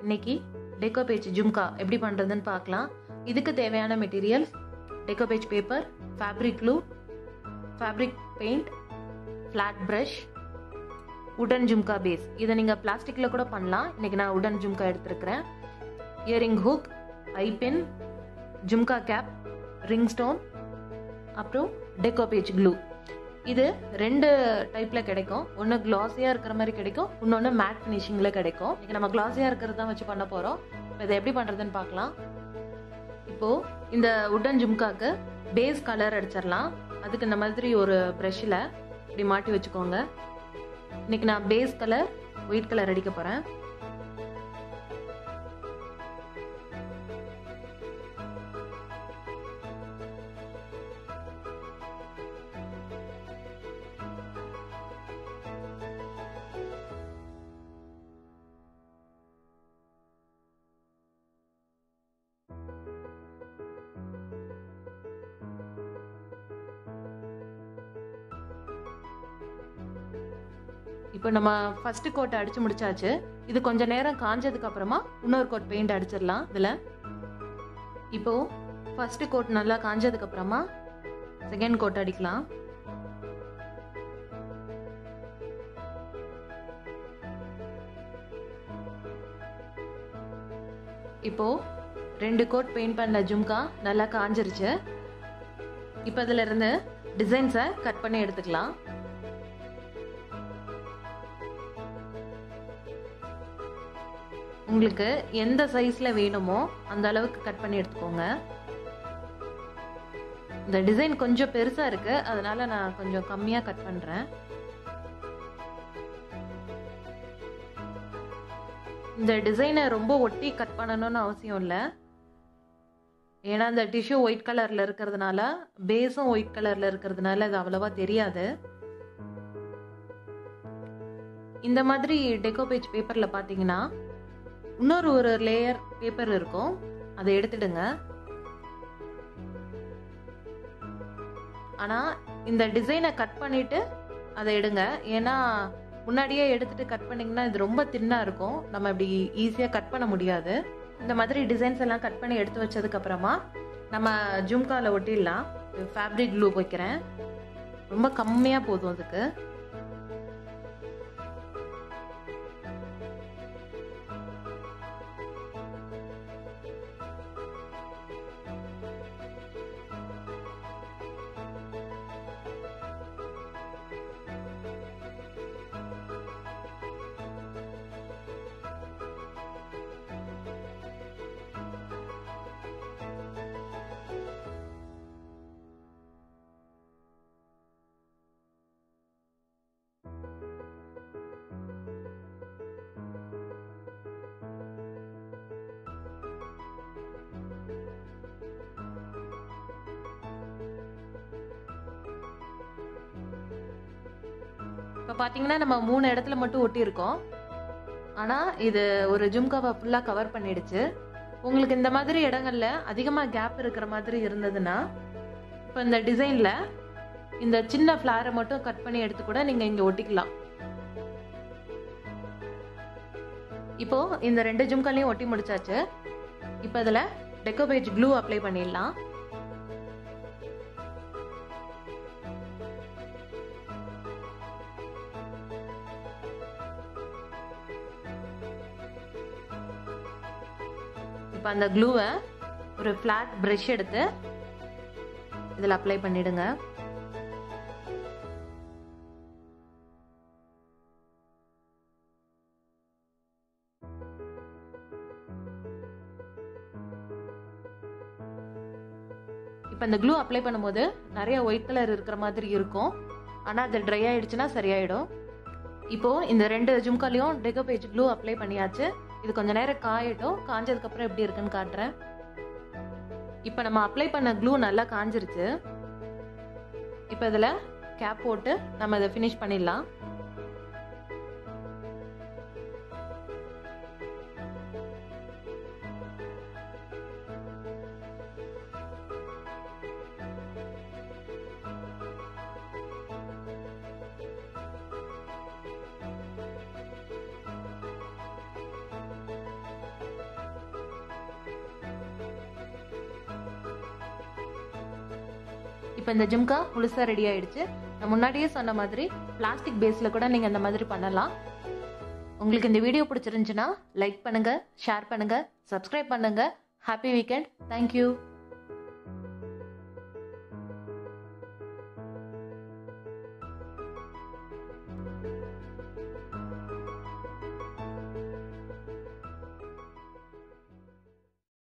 இன்னைக்கு டெக்கோ பேஜ் ஜும்கா எப்படி பண்ணுறதுன்னு பார்க்கலாம் இதுக்கு தேவையான materials decoupage paper fabric glue fabric paint flat brush wooden jhumka base இதை நீங்கள் பிளாஸ்டிக்கில் கூட பண்ணலாம் இன்றைக்கி நான் உடன் ஜும்கா எடுத்திருக்கிறேன் earring hook eye pin jhumka cap ring stone அப்புறம் டெக்கோ பேஜ் க்ளூ இது ரெண்டு டைப்பில் கிடைக்கும் ஒன்று க்ளாஸியாக இருக்கிற மாதிரி கிடைக்கும் இன்னொன்று மேட் ஃபினிஷிங்கில் கிடைக்கும் இன்றைக்கி நம்ம க்ளாஸியாக இருக்கிறது தான் வச்சு பண்ண போகிறோம் இப்போ இதை எப்படி பண்ணுறதுன்னு பார்க்கலாம் இப்போது இந்த உடன் ஜும்காக்கு பேஸ் கலர் அடிச்சிடலாம் அதுக்கு இந்த மாதிரி ஒரு ப்ரஷ்ஷில் இப்படி மாட்டி வச்சுக்கோங்க இன்னைக்கு நான் பேஸ் கலர் ஒயிட் கலர் அடிக்க போகிறேன் இப்போ நம்ம ஃபர்ஸ்ட் கோட் அடிச்சு முடிச்சாச்சு இது கொஞ்ச நேரம் காஞ்சதுக்கு அப்புறமா இன்னொரு கோட் பெயிண்ட் அடிச்சிடலாம் இதில் இப்போ ஃபர்ஸ்ட் கோட் நல்லா காஞ்சதுக்கு அப்புறமா செகண்ட் கோட் அடிக்கலாம் இப்போ ரெண்டு கோட் பெயிண்ட் பண்ண ஜும்கா நல்லா காஞ்சிருச்சு இப்போ இதுல இருந்து டிசைன்ஸை கட் பண்ணி எடுத்துக்கலாம் உங்களுக்கு எந்த சைஸில் வேணுமோ அந்த அளவுக்கு கட் பண்ணி எடுத்துக்கோங்க இந்த டிசைன் கொஞ்சம் பெருசாக இருக்கு அதனால நான் கொஞ்சம் கம்மியாக கட் பண்ணுறேன் இந்த டிசைனை ரொம்ப ஒட்டி கட் பண்ணணும்னு அவசியம் இல்லை ஏன்னா இந்த டிஷ்யூ ஒயிட் கலரில் இருக்கிறதுனால பேஸும் ஒயிட் கலரில் இருக்கிறதுனால அது அவ்வளோவா தெரியாது இந்த மாதிரி டெக்கோ பேஜ் பேப்பரில் பார்த்தீங்கன்னா இன்னொரு ஒரு லேயர் பேப்பர் இருக்கும் அதை எடுத்துடுங்க ஆனால் இந்த டிசைனை கட் பண்ணிட்டு அதை எடுங்க ஏன்னா முன்னாடியே எடுத்துட்டு கட் பண்ணிங்கன்னா இது ரொம்ப தின்னாக இருக்கும் நம்ம இப்படி ஈஸியாக கட் பண்ண முடியாது இந்த மாதிரி டிசைன்ஸ் எல்லாம் கட் பண்ணி எடுத்து வச்சதுக்கு அப்புறமா நம்ம ஜும்காவில் ஒட்டிடலாம் ஃபேப்ரிக் க்ளூ வைக்கிறேன் ரொம்ப கம்மியாக போதும் அதுக்கு இப்போ பார்த்தீங்கன்னா நம்ம மூணு இடத்துல மட்டும் ஒட்டியிருக்கோம் ஆனால் இது ஒரு ஜும்காவை ஃபுல்லாக கவர் பண்ணிடுச்சு உங்களுக்கு இந்த மாதிரி இடங்கள்ல அதிகமாக கேப் இருக்கிற மாதிரி இருந்ததுன்னா இப்போ இந்த டிசைனில் இந்த சின்ன ஃப்ளாரை மட்டும் கட் பண்ணி எடுத்து கூட நீங்கள் இங்கே ஒட்டிக்கலாம் இப்போ இந்த ரெண்டு ஜும்காலையும் ஒட்டி முடிச்சாச்சு இப்போ இதில் டெக்கோபேஜ் க்ளூ அப்ளை பண்ணிடலாம் இப்போ அந்த க்ளூவை ஒரு ஃப்ளாட் ப்ரஷ் எடுத்து இதில் அப்ளை பண்ணிடுங்க இப்போ இந்த க்ளூ அப்ளை பண்ணும்போது நிறைய ஒயிட் கலர் இருக்கிற மாதிரி இருக்கும் ஆனால் அது ட்ரை ஆயிடுச்சுன்னா சரியாயிடும் இப்போ இந்த ரெண்டு ஜும்காலையும் டெக்கோ பேஜ் க்ளூ அப்ளை பண்ணியாச்சு இது கொஞ்ச நேரம் காயட்டும் காஞ்சதுக்கு அப்புறம் எப்படி இருக்குன்னு காட்டுறேன் இப்போ நம்ம அப்ளை பண்ண க்ளூ நல்லா காஞ்சிருச்சு இப்போ இதில் கேப் போட்டு நம்ம இதை ஃபினிஷ் பண்ணிடலாம் இப்போ இந்த ஜும்கா முழுசாக ரெடி ஆயிடுச்சு நான் முன்னாடியே சொன்ன மாதிரி பிளாஸ்டிக் பேஸில் கூட நீங்கள் இந்த மாதிரி பண்ணலாம் உங்களுக்கு இந்த வீடியோ பிடிச்சிருந்துச்சுன்னா லைக் பண்ணுங்கள் ஷேர் பண்ணுங்கள் சப்ஸ்கிரைப் பண்ணுங்கள் ஹாப்பி வீக்கெண்ட் தேங்க்யூ